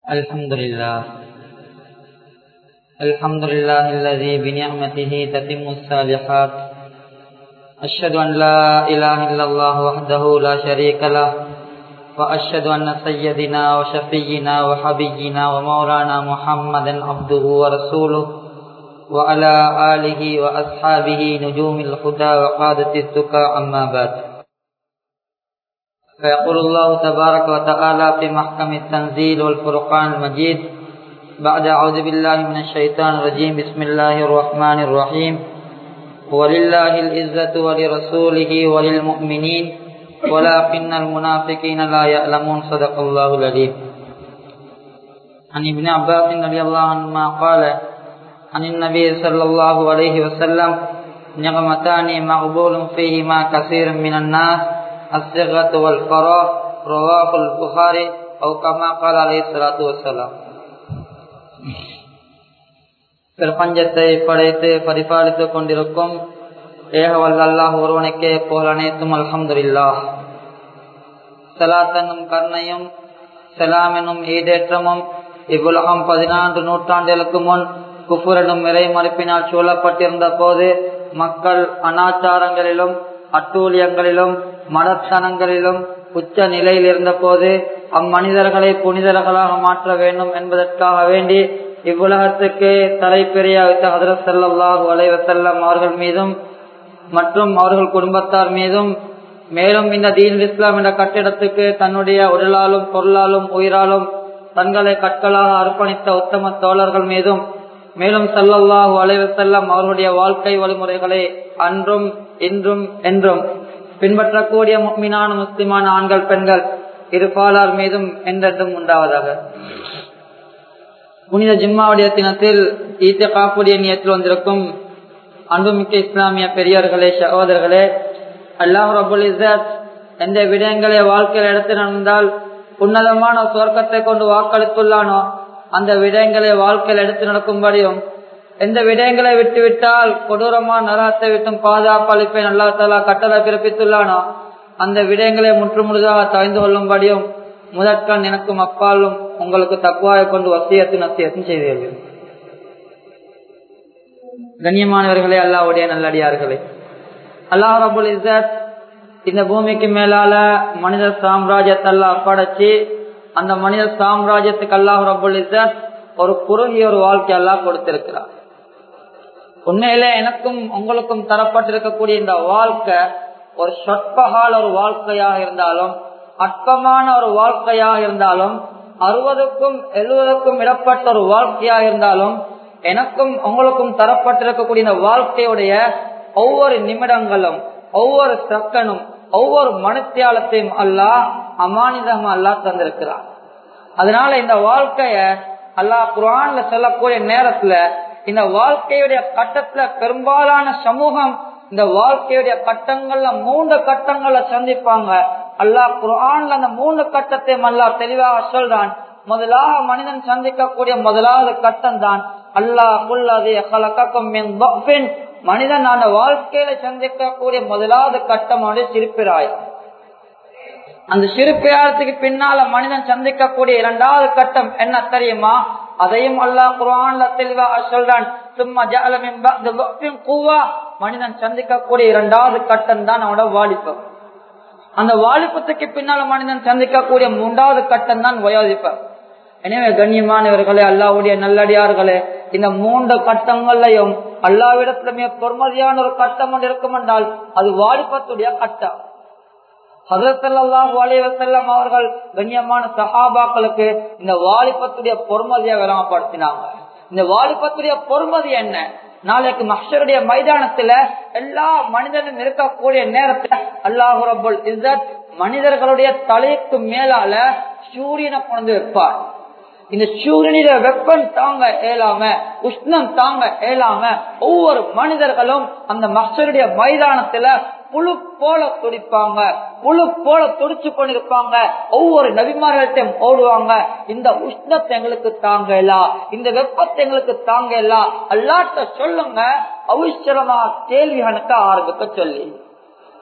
الحمد لله الحمد لله الذي بنعمته تتم الصالحات أشهد أن لا إله إلا الله وحده لا شريك له وأشهد أن سيدنا وشفينا وحبينا ومولانا محمدا عبده ورسوله وعلى آله وأصحابه نجوم الهدى وقادة التقى أما بعد فيقول الله تبارك وتعالى في محكم التنزيل والفرقان المجيد بعد أعوذ بالله من الشيطان الرجيم بسم الله الرحمن الرحيم ولله العزة ولرسوله وللمؤمنين ولكن المنافقين لا يعلمون صدق الله العليم عن ابن عباس رضي الله عنهما قال عن النبي صلى الله عليه وسلم نعمتان مقبول فيهما كثير من الناس الصغة والفراغ رواه البخاري أو كما قال عليه الصلاة والسلام பிரபஞ்சத்தை படைத்து பரிபாலித்துக் கொண்டிருக்கும் ஏகவல்ல அல்லாஹ் ஒருவனுக்கே போல் அனைத்தும் அல்ஹம்துல்லா சலாத் என்னும் கருணையும் செலாம் என்னும் ஈடேற்றமும் இவ்வுலகம் பதினான்கு நூற்றாண்டுகளுக்கு முன் குஃபுர் என்னும் இறை மறுப்பினால் சூழப்பட்டிருந்த போது மக்கள் அனாச்சாரங்களிலும் அட்டூழியங்களிலும் மடத்தனங்களிலும் உச்ச நிலையில் இருந்த போது அம்மனிதர்களை புனிதர்களாக மாற்ற வேண்டும் என்பதற்காக வேண்டி இவ்வுலகத்துக்கு தலைப்பெரிய ஹதரத் சல்லாஹூ அலைவசல்லம் அவர்கள் மீதும் மற்றும் அவர்கள் குடும்பத்தார் மீதும் மேலும் இந்த தீன் இஸ்லாம் என்ற கட்டிடத்துக்கு தன்னுடைய உடலாலும் பொருளாலும் உயிராலும் தங்களை கற்களாக அர்ப்பணித்த உத்தம தோழர்கள் மீதும் மேலும் சல்லல்லாஹூ அலைவசல்லம் அவர்களுடைய வாழ்க்கை வழிமுறைகளை அன்றும் இன்றும் என்றும் பின்பற்றக்கூடிய முக்மினான முஸ்லிமான ஆண்கள் பெண்கள் இருப்பாளர் மீதும் என்றென்றும் உண்டாவதாக புனித ஜிம்மாவுடைய தினத்தில் ஈத்த காப்புடைய நியத்தில் வந்திருக்கும் அன்புமிக்க இஸ்லாமிய பெரியவர்களே சகோதரர்களே அல்லாஹ் ரபுல் இசத் எந்த விடயங்களை வாழ்க்கையில் எடுத்து நடந்தால் உன்னதமான சுவர்க்கத்தை கொண்டு வாக்களித்துள்ளானோ அந்த விடயங்களை வாழ்க்கையில் எடுத்து நடக்கும்படியும் எந்த விடயங்களை விட்டுவிட்டால் கொடூரமான நரகத்தை விட்டும் பாதுகாப்பு அளிப்பேன் அல்லா தலா கட்டளை பிறப்பித்துள்ளானோ அந்த விடயங்களை முற்றுமுழுதாக தவிந்து கொள்ளும்படியும் முதற்கண் எனக்கும் அப்பாலும் உங்களுக்கு தக்குவாயை கொண்டு வசியத்து நசியத்தும் செய்தீர்கள் கண்ணியமானவர்களே அல்லாவுடைய நல்லடியார்களே அல்லாஹ் ரபுல் இசத் இந்த பூமிக்கு மேலால மனித சாம்ராஜ்யத்தை எல்லாம் அப்படைச்சு அந்த மனித சாம்ராஜ்யத்துக்கு அல்லாஹ் ரபுல் இசத் ஒரு குறுகிய ஒரு வாழ்க்கை எல்லாம் கொடுத்திருக்கிறார் உண்மையிலே எனக்கும் உங்களுக்கும் தரப்பட்டிருக்கக்கூடிய இந்த வாழ்க்கை ஒரு சொற்பகால ஒரு வாழ்க்கையாக இருந்தாலும் அற்பமான ஒரு வாழ்க்கையாக இருந்தாலும் அறுபதுக்கும் எழுபதுக்கும் இடப்பட்ட ஒரு வாழ்க்கையாக இருந்தாலும் எனக்கும் உங்களுக்கும் தரப்பட்டிருக்கக்கூடிய இந்த வாழ்க்கையுடைய ஒவ்வொரு நிமிடங்களும் ஒவ்வொரு சக்கனும் ஒவ்வொரு மனுத்தியாலத்தையும் அல்லா அமானிதமா அல்லா தந்திருக்கிறார் அதனால இந்த வாழ்க்கைய அல்லாஹ் குரான்ல சொல்லக்கூடிய நேரத்துல இந்த வாழ்க்கையுடைய கட்டத்துல பெரும்பாலான சமூகம் இந்த வாழ்க்கையுடைய கட்டங்கள்ல மூன்று கட்டங்களை சந்திப்பாங்க அல்லாஹ் குரான்ல அந்த மூன்று கட்டத்தையும் அல்லா தெளிவாக சொல்றான் முதலாக மனிதன் சந்திக்கக்கூடிய முதலாவது கட்டம் தான் அல்லாஹ் மனிதன் அந்த வாழ்க்கையில சந்திக்கக்கூடிய முதலாவது கட்டம் சிரிப்பிராயம் அந்த சிறுப்பியாரத்துக்கு பின்னால மனிதன் சந்திக்கக்கூடிய இரண்டாவது கட்டம் என்ன தெரியுமா அதையும் அல்லாஹ் குரான்ல தெளிவாக சொல்றான் சும்மா ஜாலமின் கூவா மனிதன் சந்திக்கக்கூடிய இரண்டாவது கட்டம் தான் அவனோட வாலிபம் அந்த வாலிபத்துக்கு பின்னால மனிதன் சந்திக்கக்கூடிய மூன்றாவது கட்டம் தான் வயோதிப்பம் எனவே கண்ணியமானவர்களே அல்லாவுடைய நல்லடியார்களே இந்த மூன்று கட்டங்கள்லையும் அல்லாவிடத்துல மிக பொறுமதியான ஒரு கட்டம் ஒன்று இருக்கும் என்றால் அது வாலிபத்துடைய கட்டம் ஹசரத்தல்லாஹு அலைவசல்லம் அவர்கள் கண்ணியமான சஹாபாக்களுக்கு இந்த வாலிபத்துடைய பொறுமதியை விளம்பப்படுத்தினாங்க இந்த வாலிபத்துடைய பொறுமதி என்ன நாளைக்கு மஷருடைய மைதானத்துல எல்லா மனிதனும் இருக்கக்கூடிய நேரத்துல அல்லாஹு ரபுல் இசத் மனிதர்களுடைய தலைக்கு மேலால சூரியனை கொண்டு வைப்பார் இந்த சூரியனில வெப்பம் தாங்க இயலாம உஷ்ணம் தாங்க இயலாம ஒவ்வொரு மனிதர்களும் அந்த மஷருடைய மைதானத்துல புழு போல துடிப்பாங்க புழு போல துடிச்சு கொண்டிருப்பாங்க ஒவ்வொரு நபிமார்கள்ட்டையும் ஓடுவாங்க இந்த உஷ்ணத்தை எங்களுக்கு தாங்கலா இந்த வெப்பத்தை எங்களுக்கு தாங்கலா அல்லாட்ட சொல்லுங்க அவசரமா கேள்வி கணக்க ஆரம்பிக்க சொல்லி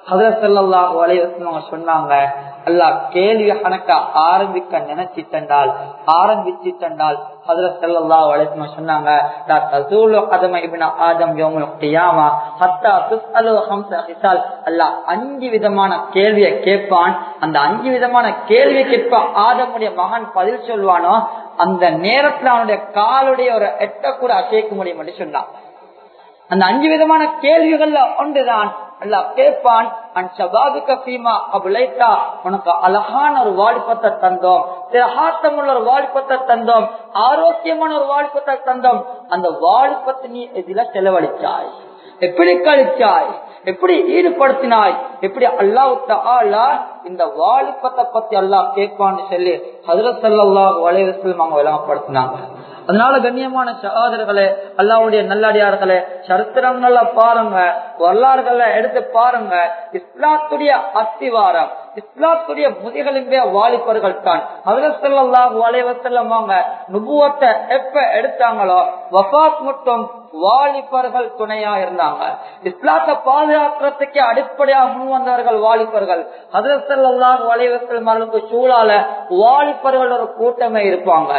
ஹதரசல்லாஹு அலைவசம் சொன்னாங்க அல்லாஹ் கேள்வி கணக்க ஆரம்பிக்க நினைச்சிட்டண்டால் ஆரம்பிச்சிட்டண்டால் ஹதரத் ஸல்லல்லாஹு அலைஹி வஸல்லம் சொன்னாங்க லா தஸூலு கதம இப்னு ஆதம் யௌமுல் கியாமா ஹத்தா துஸ்அலு ஹம்ஸ ஹிசால் அல்லாஹ் அஞ்சு விதமான கேள்வியை கேட்பான் அந்த அஞ்சு விதமான கேள்வி கேட்ப ஆதமுடைய மகன் பதில் சொல்வானோ அந்த நேரத்துல அவனுடைய காலுடைய ஒரு எட்ட கூட அசைக்க முடியும் என்று சொன்னான் அந்த அஞ்சு விதமான கேள்விகள்ல ஒன்றுதான் அல்லாஹ் கேட்பான் அன் சபாபிக்க பீமா அபுலைத்தா உனக்கு அழகான ஒரு வாலிபத்தை தந்தோம் திரகாத்தமுள்ள ஒரு வாலிபத்தை தந்தோம் ஆரோக்கியமான ஒரு வாலிபத்தை தந்தோம் அந்த வாலிபத்தை நீ எதில செலவழிச்சாய் எப்படி கழிச்சாய் எப்படி ஈடுபடுத்தினாய் எப்படி அல்லாஹ் ஆளா இந்த வாலிபத்தை பத்தி அல்லாஹ் கேட்பான்னு சொல்லி ஹதரத் சல்லாஹ் வலைவசம் அவங்க விளங்கப்படுத்தினாங்க அதனால கண்ணியமான சகோதரர்களே அல்லாவுடைய நல்லடியார்களே சரித்திரங்கள பாருங்க வரலாறுகளை எடுத்து பாருங்க இஸ்லாத்துடைய அஸ்திவாரம் இஸ்லாத்துடைய முதிகளின்பே வாலிபர்கள் தான் அவரசல்லாஹ் வலைவசல்லமாங்க நுபுவத்தை எப்ப எடுத்தாங்களோ வஃத் மட்டும் வாலிபர்கள் துணையா இருந்தாங்க இஸ்லாத்தை பாதுகாக்கிறதுக்கு அடிப்படையாக முன் வந்தவர்கள் வாலிபர்கள் ஹதரசல்லாஹ் வலைவசல்மார்களுக்கு சூழால வாலிபர்கள் ஒரு கூட்டமே இருப்பாங்க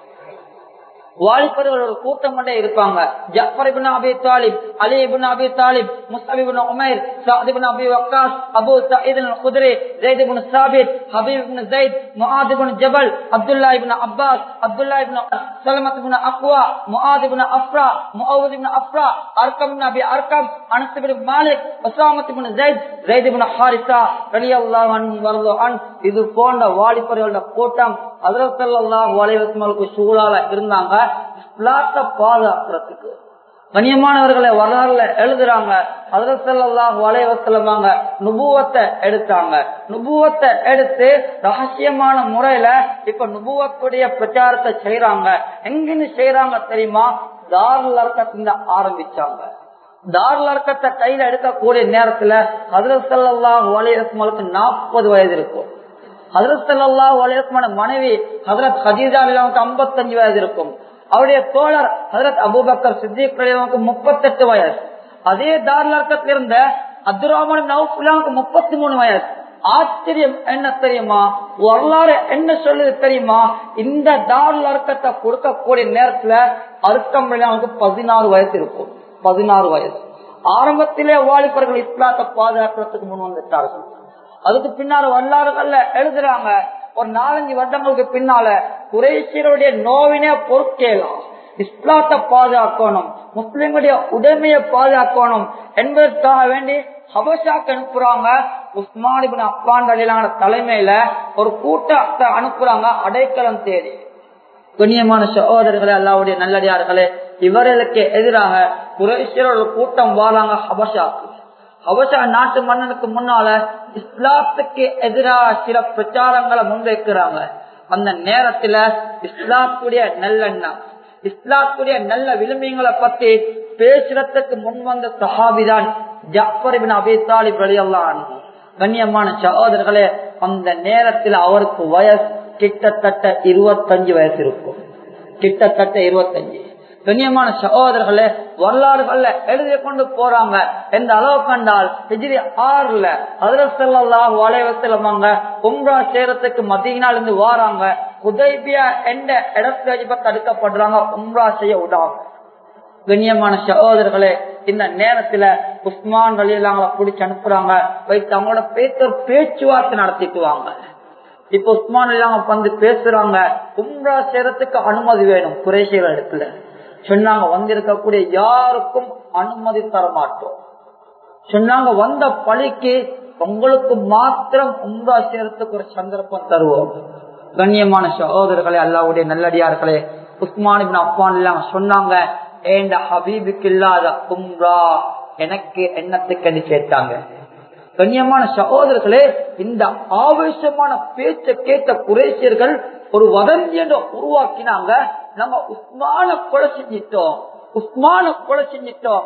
வாலிபர்கள் ஒரு கூட்டம் கொண்டே இருப்பாங்க Jafar ibn Abi Talib Ali ibn Abi Talib Musab ibn Umair Saad ibn Abi Waqqas Abu Saeed al Khudri Zaid ibn Thabit Habib ibn Zaid Muadh ibn Jabal Abdullah ibn Abbas Abdullah ibn Salamah ibn Akwa Muadh ibn Afra Muawwidh ibn Afra Arqam ibn Abi Arqam Anas ibn Malik Usamah ibn Zaid Zaid ibn Haritha ரலியல்லாஹு அன்ஹு வர்து an இது போன்ற வாலிபர்களுடைய கூட்டம் ஹஜரத் வலைவசமலுக்கு சூழால இருந்தாங்க இஸ்லாத்தை பாதுகாக்கிறதுக்கு கண்ணியமானவர்களை வரலாறுல எழுதுறாங்க ஹதரசல்லாஹ் வலைவசலமாங்க நுபுவத்தை எடுத்தாங்க நுபுவத்தை எடுத்து ரகசியமான முறையில இப்ப நுபுவத்துடைய பிரச்சாரத்தை செய்யறாங்க எங்கிருந்து செய்யறாங்க தெரியுமா தாருல் அர்க்கத்துல ஆரம்பிச்சாங்க தாருல் அர்க்கத்தை கையில எடுக்கக்கூடிய நேரத்துல ஹதரசல்லாஹ் வலைவசமலுக்கு நாற்பது வயது இருக்கும் ஹதரத் சல்லா வலையமான மனைவி ஹதரத் ஹதீஜாவிற்கு ஐம்பத்தஞ்சு வயது இருக்கும் அவருடைய தோழர் ஹதரத் அபுபக்கர் சித்திக் அலிவாவுக்கு முப்பத்தெட்டு வயசு அதே தார்லர்க்கத்தில் இருந்த அப்துல் ரஹ்மான் நவுஃபுல்லாவுக்கு முப்பத்தி மூணு வயசு ஆச்சரியம் என்ன தெரியுமா வரலாறு என்ன சொல்லுது தெரியுமா இந்த தாருல் அர்க்கத்தை கொடுக்கக்கூடிய நேரத்துல அர்க்கம் அவனுக்கு பதினாறு வயசு இருக்கும் பதினாறு வயசு ஆரம்பத்திலே வாலிபர்கள் இஸ்லாத்தை பாதுகாக்கிறதுக்கு முன் வந்துட்டார்கள் அதுக்கு பின்னால வரலாறுகள்ல எழுதுறாங்க ஒரு நாலஞ்சு வருடங்களுக்கு பின்னால குறைசியருடைய நோவினே பொறுக்கேலாம் இஸ்லாத்தை பாதுகாக்கணும் முஸ்லிம்களுடைய உடைமையை பாதுகாக்கணும் என்பதற்காக வேண்டி ஹபஷாக்கு அனுப்புறாங்க உஸ்மான் இபின் அப்பான் அலிலான தலைமையில ஒரு கூட்டத்தை அனுப்புறாங்க அடைக்கலம் தேடி கண்ணியமான சகோதரர்களே அல்லாவுடைய நல்லடியார்களே இவர்களுக்கு எதிராக குறைசியரோட கூட்டம் வாராங்க ஹபஷாக்கு அவசர நாட்டு மன்னனுக்கு முன்னால இஸ்லாத்துக்கு எதிராக சில பிரச்சாரங்களை முன்வைக்கிறாங்க அந்த நேரத்துல இஸ்லாத்துடைய நல்லெண்ணம் இஸ்லாத்துடைய நல்ல விளிம்பியங்களை பத்தி பேசுறதுக்கு முன் வந்த சஹாபிதான் ஜாஃபர் பின் அபி தாலிப் வெளியெல்லாம் கண்ணியமான சகோதரர்களே அந்த நேரத்தில் அவருக்கு வயசு கிட்டத்தட்ட இருபத்தஞ்சு வயசு இருக்கும் கிட்டத்தட்ட இருபத்தஞ்சு கண்ணியமான சகோதரர்களே வரலாறுகள்ல எழுதி கொண்டு போறாங்க எந்த அளவு கண்டால் ஹிஜ்ரி ஆறுல ஹதரசல்லாஹ் வளைவத்திலமாங்க உம்ரா சேரத்துக்கு மதியினால் இருந்து வாராங்க உதய்பியா எந்த இடத்துல இப்ப தடுக்கப்படுறாங்க உம்ரா செய்ய விடாம கண்ணியமான சகோதரர்களே இந்த நேரத்துல உஸ்மான் வழியிலாங்கள பிடிச்சு அனுப்புறாங்க வைத்து அவங்களோட பேச்சு பேச்சுவார்த்தை நடத்திக்குவாங்க இப்ப உஸ்மான் இல்லாம வந்து பேசுறாங்க உம்ரா சேரத்துக்கு அனுமதி வேணும் குறைசியர் இடத்துல சொன்னாங்க வந்திருக்கக்கூடிய யாருக்கும் அனுமதி தர மாட்டோம் சொன்னாங்க வந்த பழிக்கு உங்களுக்கு மாத்திரம் உம்ரா சேரத்துக்கு ஒரு சந்தர்ப்பம் தருவோம் கண்ணியமான சகோதரர்களே அல்லாவுடைய நல்லடியார்களே உஸ்மான் அப்பான் எல்லாம் சொன்னாங்க ஏண்ட ஹபீபுக்கு இல்லாத உம்ரா எனக்கு என்னத்துக்கு கேட்டாங்க கண்ணியமான சகோதரர்களே இந்த ஆவேசமான பேச்ச கேட்ட குரேசியர்கள் ஒரு வதந்தியை உருவாக்கினாங்க நம்ம உஸ்மான கொலை செஞ்சிட்டோம் உஸ்மான கொலை செஞ்சிட்டோம்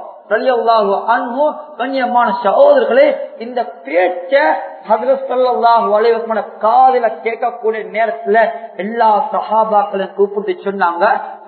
கண்ணியமான சகோதரர்களே இந்த பேச்ச காதல கேட்கக்கூடிய நேரத்துல எல்லா சகாபாக்களையும் கூப்பிட்டு சொன்னாங்க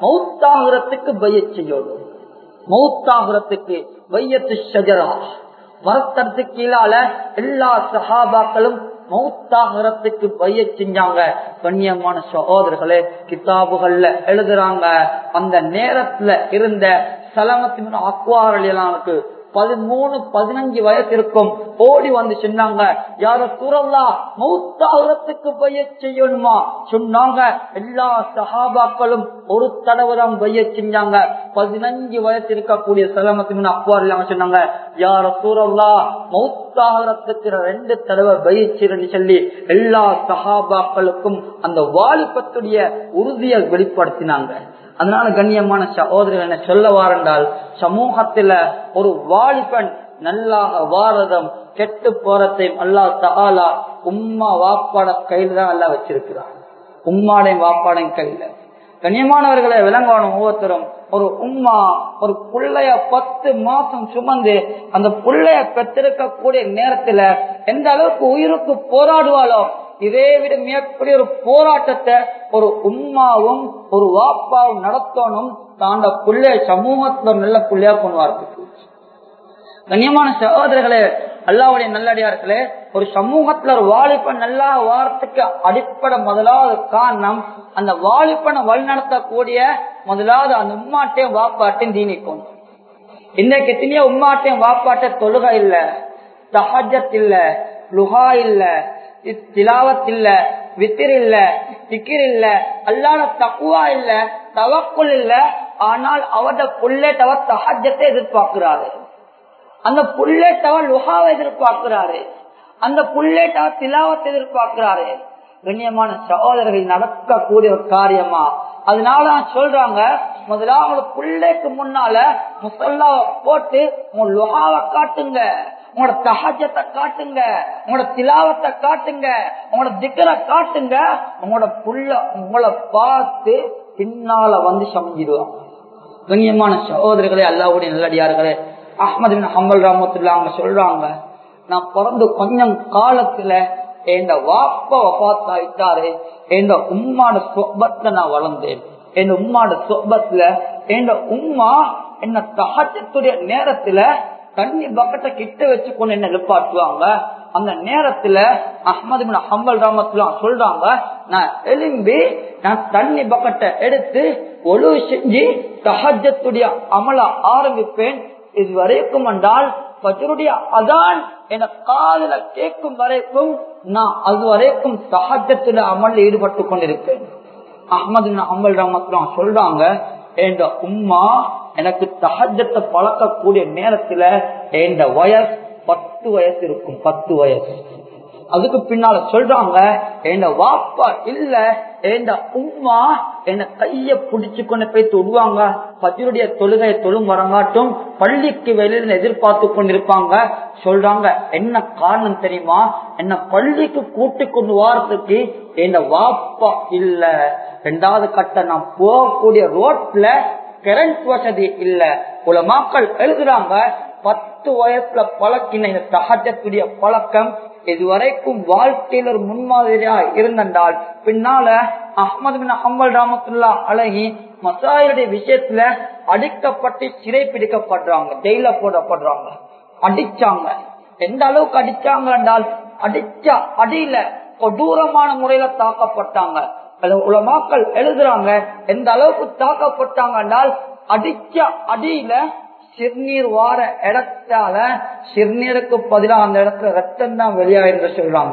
மௌத்தாகிறதுக்கு பைய செய்யணும் மௌத்தாகிறதுக்கு பையத்து ஷஜரா மரத்தரத்து கீழால எல்லா சஹாபாக்களும் மௌத்தாகிறதுக்கு பைய செஞ்சாங்க கண்ணியமான சகோதரர்களே கிதாபுகள்ல எழுதுறாங்க அந்த நேரத்துல இருந்த சலமத்தின் அக்குவாரலியலானுக்கு பதிமூணு பதினஞ்சு வயசு இருக்கும் ஓடி வந்து சொன்னாங்க யார சூழல்லா மௌத்தாகிறதுக்கு பைய செய்யணுமா சொன்னாங்க எல்லா சஹாபாக்களும் ஒரு தடவை தான் பைய செஞ்சாங்க பதினஞ்சு வயசு இருக்கக்கூடிய சலமத்தின் அக்குவாரலியான சொன்னாங்க யார சூழல்லா மௌத்தாகிறதுக்கு ரெண்டு தடவை பயிற்சின்னு சொல்லி எல்லா சஹாபாக்களுக்கும் அந்த வாலிபத்துடைய உறுதியை வெளிப்படுத்தினாங்க அதனால கண்ணியமான சகோதரர் என்ன சொல்ல வாரண்டால் சமூகத்துல ஒரு வாலிபன் நல்லாக வாரதம் கெட்டு போறதையும் அல்லா தகாலா உம்மா வாப்பாட கையில தான் எல்லாம் வச்சிருக்கிறார் உம்மாடையும் வாப்பாடையும் கையில கண்ணியமானவர்களை விளங்கணும் ஒவ்வொருத்தரும் ஒரு உம்மா ஒரு புள்ளைய பத்து மாசம் சுமந்து அந்த புள்ளைய பெற்றிருக்கக்கூடிய நேரத்துல எந்த அளவுக்கு உயிருக்கு போராடுவாளோ இதே விட மிகப்பெரிய ஒரு போராட்டத்தை ஒரு உம்மாவும் ஒரு வாப்பாவும் நடத்தணும் தாண்ட புள்ளைய சமூகத்துல ஒரு நல்ல புள்ளையா கொண்டு வரதுக்கு கண்ணியமான சகோதரர்களே அல்லாவுடைய நல்லடியார்களே ஒரு சமூகத்துல ஒரு வாலிபன் நல்லா வாரத்துக்கு அடிப்படை முதலாவது காரணம் அந்த வாலிபனை வழிநடத்தக்கூடிய முதலாவது அந்த உம்மாட்டையும் வாப்பாட்டையும் தீனிக்கும் இன்றைக்கு எத்தனையோ உம்மாட்டையும் வாப்பாட்ட தொழுகை இல்ல தஹஜத் இல்ல லுஹா இல்ல திலாவத் இல்ல வித்திர் இல்ல திக்கிர் இல்ல அல்லாத தக்குவா இல்ல தவக்குள் இல்ல ஆனால் அவட புள்ளேட்டவ தஹஜத்தை எதிர்பார்க்கிறாரு அந்த புள்ளேட்டவ லுஹாவை எதிர்பார்க்கிறாரு அந்த புள்ளேட்டவ திலாவத்தை எதிர்பார்க்கிறாரு கண்ணியமான சகோதரர்கள் நடக்கக்கூடிய ஒரு காரியமா அதனால சொல்றாங்க முதல்ல அவங்களோட பிள்ளைக்கு முன்னால முசல்லாவை போட்டு உங்க லுஹாவை காட்டுங்க உங்களோட தகஜத்தை காட்டுங்க உங்களோட திலாவத்தை காட்டுங்க உங்களோட திக்கரை காட்டுங்க உங்களோட புள்ள உங்களை பார்த்து பின்னால வந்து சமைஞ்சிடுவாங்க கண்ணியமான சகோதரர்களே அல்லாவுடைய நல்லடியார்களே அஹமது ஹம்பல் ராமத்துல அவங்க சொல்றாங்க நான் பிறந்து கொஞ்சம் காலத்துல என் வாப்ப வபாத்தாயிட்டாரு என் உம்மாட சொப்பத்துல நான் வளர்ந்தேன் என் உம்மாட சொப்பத்துல என் உம்மா என்ன தகச்சத்துடைய நேரத்துல தண்ணி பக்கத்தை கிட்ட வச்சு கொண்டு என்ன எழுப்பாட்டுவாங்க அந்த நேரத்துல அஹமது ஹம்பல் ராமத்துலாம் சொல்றாங்க நான் எலும்பி நான் தண்ணி பக்கத்தை எடுத்து ஒழு செஞ்சு தஹஜத்துடைய அமல ஆரம்பிப்பேன் இது வரைக்கும் என்றால் பஜருடைய அதான் என காதல கேட்கும் வரைக்கும் நான் அது வரைக்கும் சஹஜத்துல அமல்ல ஈடுபட்டு கொண்டிருப்பேன் அஹமது அமல் ரமத்துலாம் சொல்றாங்க என்ற உம்மா எனக்கு தஹஜத்தை பழக்கக்கூடிய நேரத்துல என்ற வயசு பத்து வயசு இருக்கும் பத்து வயசு அதுக்கு பின்னால சொல்றாங்க என் வாப்பா இல்ல என் உம்மா என்ன கைய புடிச்சு கொண்டு போய் தொடுவாங்க பத்தியுடைய தொழுகையை தொழும் வரங்காட்டும் பள்ளிக்கு வெளியில எதிர்பார்த்து கொண்டிருப்பாங்க சொல்றாங்க என்ன காரணம் தெரியுமா என்ன பள்ளிக்கு கூட்டி கொண்டு வாரத்துக்கு என் வாப்பா இல்ல ரெண்டாவது கட்ட நான் போகக்கூடிய ரோட்ல கரண்ட் வசதி இல்ல உலமாக்கள் எழுதுறாங்க பத்து வயசுல பழக்கின இந்த தகஜத்துடைய பழக்கம் இதுவரைக்கும் வாழ்க்கையில் ஒரு முன்மாதிரியா இருந்தால் பின்னால அஹமது பின் அம்பல் ராமத்துல்லா அழகி மசாயுடைய விஷயத்துல அடிக்கப்பட்டு சிறை பிடிக்கப்படுறாங்க ஜெயில போடப்படுறாங்க அடிச்சாங்க எந்த அளவுக்கு அடிச்சாங்க என்றால் அடிச்ச அடியில கொடூரமான முறையில தாக்கப்பட்டாங்க உலமாக்கள் எழுதுறாங்க எந்த அளவுக்கு தாக்கப்பட்டாங்க என்றால் அடிச்ச அடியில சிறுநீர் வார இடத்தால சிறுநீருக்கு பதிலாக அந்த இடத்துல ரத்தம் தான் வெளியாயிருந்து சொல்றாங்க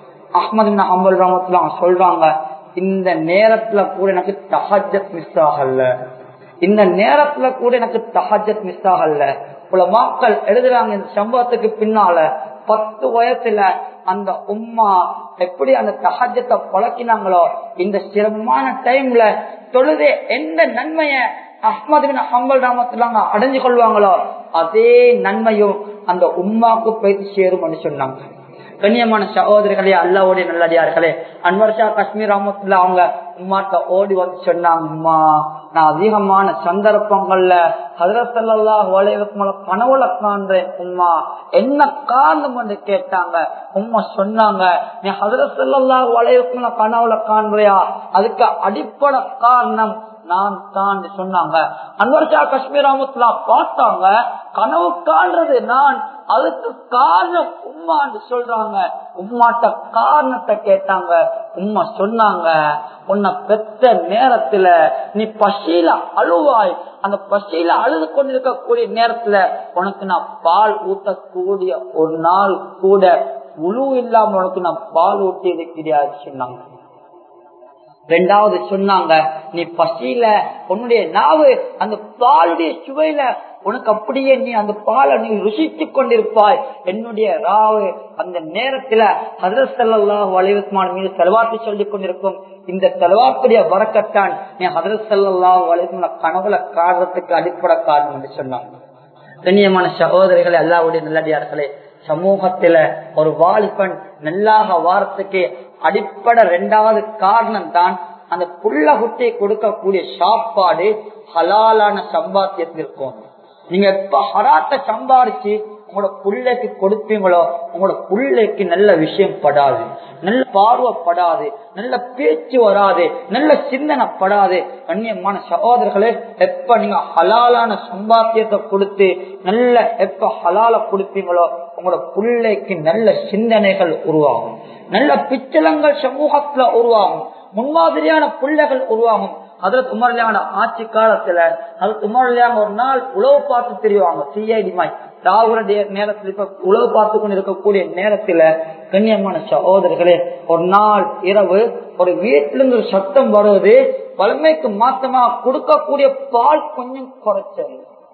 அஹமது அம்பல் ராமத்துல சொல்றாங்க இந்த நேரத்துல கூட எனக்கு தஹஜத் மிஸ் ஆகல இந்த நேரத்துல கூட எனக்கு தஹஜத் மிஸ் ஆகல பல மக்கள் எழுதுறாங்க இந்த சம்பவத்துக்கு பின்னால பத்து வயசுல அந்த உம்மா எப்படி அந்த தகஜத்தை பழக்கினாங்களோ இந்த சிரமமான டைம்ல தொழுதே எந்த நன்மைய அஹ்மது பின் ஹம்பல் ராமத்துல அடைஞ்சு கொள்வாங்களோ அதே நன்மையும் அந்த உம்மாக்கு போய் சேரும் சொன்னாங்க கண்ணியமான சகோதரர்களே அல்லாவுடைய நல்லடியார்களே அன்வர்ஷா காஷ்மீர் ராமத்துல அவங்க உமாட்ட ஓடி வந்து சொன்னாங்க உமா நான் அதிகமான சந்தர்ப்பங்கள்ல ஹதரசல்லா வளைவுக்கு கனவுல காண்றேன் உமா என்ன காரணம் என்று கேட்டாங்க உமா சொன்னாங்க நீ ஹதரசல்லா வளைவுக்கு கனவுல காண்றியா அதுக்கு அடிப்படை காரணம் நான் தான் சொன்னாங்க அன்வர்ஷா காஷ்மீர் ராமத்துல பார்த்தாங்க கனவு காண்றது நான் அதுக்கு காரணம் உம்மான்னு சொல்றாங்க உம்மாட்ட காரணத்தை கேட்டாங்க உம்மா சொன்னாங்க உன்னை பெற்ற நேரத்துல நீ பசியில அழுவாய் அந்த பசியில அழுது கொண்டிருக்கக்கூடிய நேரத்துல உனக்கு நான் பால் ஊட்டக்கூடிய ஒரு நாள் கூட உழு இல்லாம உனக்கு நான் பால் ஊட்டி இருக்கிறியாது சொன்னாங்க ரெண்டாவது சொன்னாங்க நீ பசியில உன்னுடைய நாவு அந்த பாலுடைய சுவையில உனக்கு அப்படியே நீ அந்த பாலை நீ ருசித்து கொண்டிருப்பாய் என்னுடைய ராவு அந்த நேரத்துல ஹசரத் சல்லா வலிவத்மான் மீது செலவாட்டு சொல்லிக் கொண்டிருக்கும் இந்த செலவாட்டுடைய வரக்கத்தான் நீ ஹசரத் சல்லா வலிவத்மான கனவுல காரணத்துக்கு அடிப்படை காரணம் என்று சொன்னாங்க கண்ணியமான சகோதரிகளை அல்லாவுடைய நல்லடியார்களே சமூகத்துல ஒரு வாலிபன் நல்லாக வாரத்துக்கு அடிப்படை ரெண்டாவது காரணம் தான் அந்த புள்ள குட்டியை கொடுக்கக்கூடிய சாப்பாடு ஹலாலான சம்பாத்தியத்திற்கும் நீங்க எப்ப ஹராத்த சம்பாரிச்சு உங்களோட புள்ளைக்கு கொடுப்பீங்களோ உங்களோட புள்ளைக்கு நல்ல விஷயம் படாது நல்ல பார்வைப்படாது நல்ல பேச்சு வராது நல்ல சிந்தனை படாது கண்ணியமான சகோதரர்களே எப்ப நீங்க ஹலாலான சம்பாத்தியத்தை கொடுத்து நல்ல எப்ப ஹலால கொடுப்பீங்களோ உங்களோட பிள்ளைக்கு நல்ல சிந்தனைகள் உருவாகும் நல்ல பிச்சலங்கள் சமூகத்துல உருவாகும் முன்மாதிரியான பிள்ளைகள் உருவாகும் அதுல துமரலியான ஆட்சி காலத்துல அது துமரலியான ஒரு நாள் உழவு பார்த்து தெரிவாங்க சிஐடி மாய் ராகுடைய நேரத்தில் இப்ப உழவு பார்த்து கொண்டு இருக்கக்கூடிய நேரத்துல கண்ணியமான சகோதரர்களே ஒரு நாள் இரவு ஒரு வீட்டுல இருந்து சத்தம் வருவது வலிமைக்கு மாத்தமா கொடுக்கக்கூடிய பால் கொஞ்சம் குறைச்சல்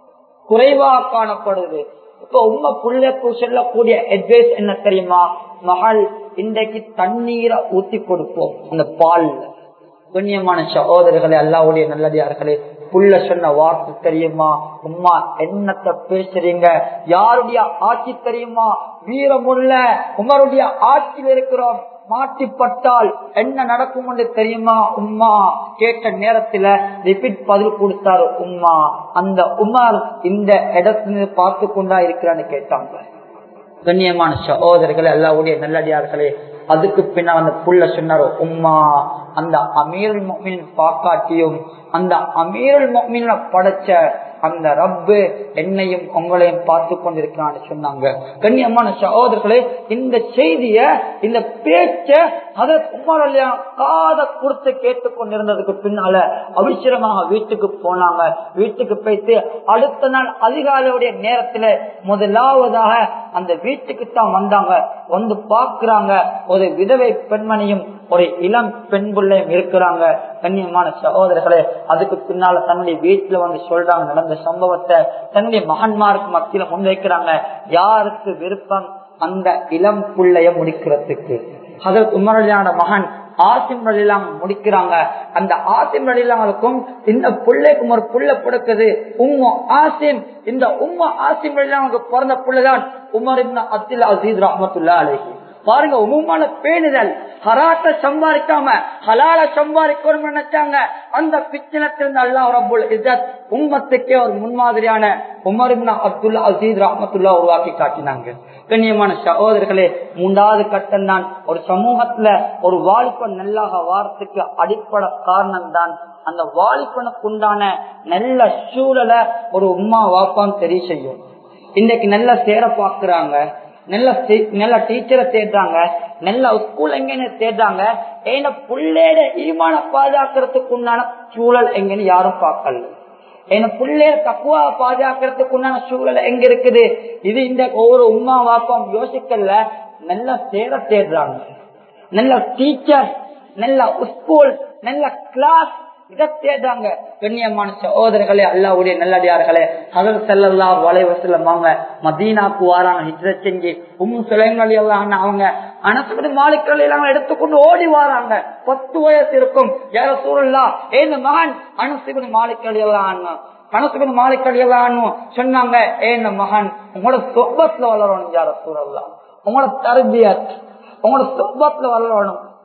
குறைவா காணப்படுது இப்ப உண்மை புள்ளைக்கு சொல்லக்கூடிய அட்வைஸ் என்ன தெரியுமா மகள் இன்றைக்கு தண்ணீரை ஊத்தி கொடுப்போம் அந்த பால்ல கண்ணியமான சகோதரர்களே அல்லாவுடைய நல்லடியார்களே புள்ள சொன்ன வார்த்தை தெரியுமா உம்மா என்னத்த பேசுறீங்க யாருடைய ஆட்சி தெரியுமா வீரமுள்ள உமருடைய ஆட்சியில் இருக்கிறோம் மாட்டிப்பட்டால் என்ன நடக்கும் என்று தெரியுமா உம்மா கேட்ட நேரத்துல ரிப்பீட் பதில் கொடுத்தாரு உம்மா அந்த உமர் இந்த இடத்துல பார்த்து கொண்டா இருக்கிறான்னு கேட்டாங்க கண்ணியமான சகோதரர்களே அல்லாவுடைய நல்லடியார்களே அதுக்கு பின்னா அந்த புள்ள சொன்னாரோ உம்மா அந்த அமீருல் மொமின் பாக்காட்டியும் அந்த அமீருல் மொமின படைச்ச அந்த ரப்பு என்னையும் உங்களையும் பார்த்து கொண்டிருக்கிறான்னு சொன்னாங்க கண்ணியமான சகோதரர்களே இந்த செய்திய இந்த பேச்ச அதை உமரல்யா காத கொடுத்து கேட்டுக்கொண்டிருந்ததுக்கு பின்னால அவசரமாக வீட்டுக்கு போனாங்க வீட்டுக்கு போயிட்டு அடுத்த நாள் அதிகாலையுடைய நேரத்துல முதலாவதாக அந்த வீட்டுக்கு தான் வந்தாங்க வந்து பாக்குறாங்க ஒரு விதவை பெண்மணியும் ஒரு இளம் பெண் பிள்ளையும் இருக்கிறாங்க கண்ணியமான சகோதரர்களே அதுக்கு பின்னால தன்னுடைய வீட்டுல வந்து சொல்றாங்க நடந்த சம்பவத்தை தன்னுடைய மகன்மாருக்கு மத்தியில முன்வைக்கிறாங்க யாருக்கு விருப்பம் அந்த இளம் பிள்ளைய முடிக்கிறதுக்கு அதற்கு உமரலியான மகன் ஆசிம் ரலிலாம் முடிக்கிறாங்க அந்த ஆசிம் ரலிலாவுக்கும் இந்த பிள்ளைக்கும் ஒரு புள்ள பிறக்குது உம்மு ஆசிம் இந்த உம்மு ஆசிம் ரலிலாவுக்கு பிறந்த பிள்ளைதான் உமர் இப்னு அப்துல் அசீஸ் ரஹமத்துல்லா அலைஹி பாருங்க உமுமான பேணுதல் ஹராட்ட சம்பாதிக்காம ஹலால சம்பாதிக்கணும் நினைச்சாங்க அந்த பிச்சனத்திலிருந்து அல்லாஹ் ரபுல் இசத் உம்மத்துக்கே ஒரு முன்மாதிரியான உமர் அப்துல்லா அசீத் ரஹமத்துல்லா உருவாக்கி காட்டினாங்க கண்ணியமான சகோதரர்களே மூன்றாவது கட்டம் தான் ஒரு சமூகத்துல ஒரு வாலிபன் நல்லாக வாரத்துக்கு அடிப்படை காரணம் தான் அந்த வாலிபனுக்கு உண்டான நல்ல சூழலை ஒரு உம்மா வாப்பான் தெரிய செய்யும் இன்னைக்கு நல்ல சேர பாக்குறாங்க நல்ல நல்ல டீச்சரை தேடுறாங்க நல்ல ஸ்கூல் எங்கன்னு தேடுறாங்க ஏன்னா புள்ளேட ஈமான பாதுகாக்கிறதுக்கு உண்டான சூழல் எங்கன்னு யாரும் பார்க்கல ஏன்னா புள்ளைய தக்குவா பாதுகாக்கிறதுக்கு உண்டான சூழல் எங்க இருக்குது இது இந்த ஒவ்வொரு உமா வாப்பம் யோசிக்கல நல்ல சேர தேடுறாங்க நல்ல டீச்சர் நல்ல ஸ்கூல் நல்ல கிளாஸ் இதை தேடுறாங்க கண்ணியமான சகோதரர்களே அல்லாவுடைய நல்லடியார்களே அதர் செல்லல்லா வலைவசலம் வாங்க மதீனாக்கு வாராங்க ஹிஜ்ரத் செஞ்சு உம்மு சுலைங்கள் எல்லாம் அவங்க அனசுபடி மாளிகள் எல்லாம் எடுத்துக்கொண்டு ஓடி வராங்க பத்து வயசு இருக்கும் யார சூழல்லா ஏன் மகன் அனசுபடி மாளிகள் எல்லாம் அனசுபடி மாளிகள் எல்லாம் சொன்னாங்க ஏன் மகன் உங்களோட சொப்பத்துல வளரணும் யார சூழல்லா உங்களோட தர்பியத் உங்களோட சொப்பத்துல வளரணும்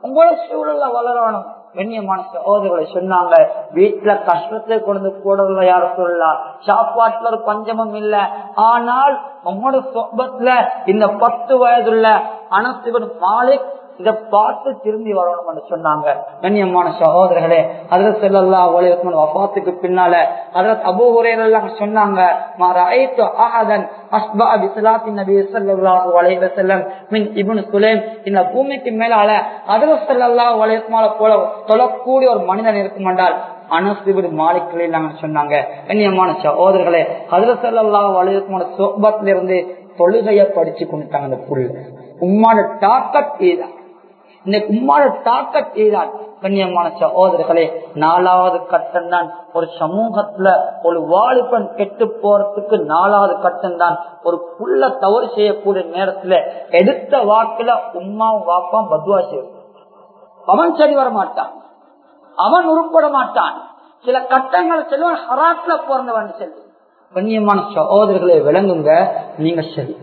உங்களோட சூழல்ல வளரணும் கண்ணியமான சகோதரர்களை சொன்னாங்க வீட்டுல கஷ்டத்தை கொண்டு கூட யார சொல்லலாம் சாப்பாட்டுல ஒரு பஞ்சமும் இல்ல ஆனால் உங்களோட சொபத்துல இந்த பத்து வயதுள்ள அனசிவன் மாலிக் இதை பார்த்து திரும்பி வரணும் என்று சொன்னாங்க கண்ணியமான சகோதரர்களே அதில் செல்லல்லா ஒளிவத்மன் வபாத்துக்கு பின்னால அதில் அபூஹுரையெல்லாம் சொன்னாங்க மரஐத்து அஹதன் அஸ்பா பிஸ்லாத்தி நபி ஸல்லல்லாஹு அலைஹி வஸல்லம் மின் இப்னு சுலைம் இந்த பூமிக்கு மேலால அதில் ஸல்லல்லாஹு அலைஹி வஸல்லம் போல தொழக்கூடிய ஒரு மனிதன் இருக்கும் என்றால் அனசிபின் மாலிக்களே நாங்கள் சொன்னாங்க கண்ணியமான சகோதரர்களே அதில் ஸல்லல்லாஹு அலைஹி வஸல்லம் சோபத்துல இருந்து தொழுகைய படிச்சு கொண்டுட்டாங்க அந்த புல் உம்மாட தாக்கத் இதுதான் இந்த உம்மாட தாக்கத் இதுதான் கண்ணியமான சகோதரர்களே நாலாவது கட்டம் தான் ஒரு சமூகத்துல ஒரு வாலிபன் கெட்டு போறதுக்கு நாலாவது கட்டம் தான் ஒரு புள்ள தவறு செய்யக்கூடிய நேரத்துல எடுத்த வாக்குல உம்மாவும் வாப்பாவும் பத்வா செய்யும் அவன் சரி வர மாட்டான் அவன் உருப்பட மாட்டான் சில கட்டங்கள் செல்வன் ஹராட்ல பிறந்தவன் செல்வி கண்ணியமான சகோதரர்களை விளங்குங்க நீங்க சரி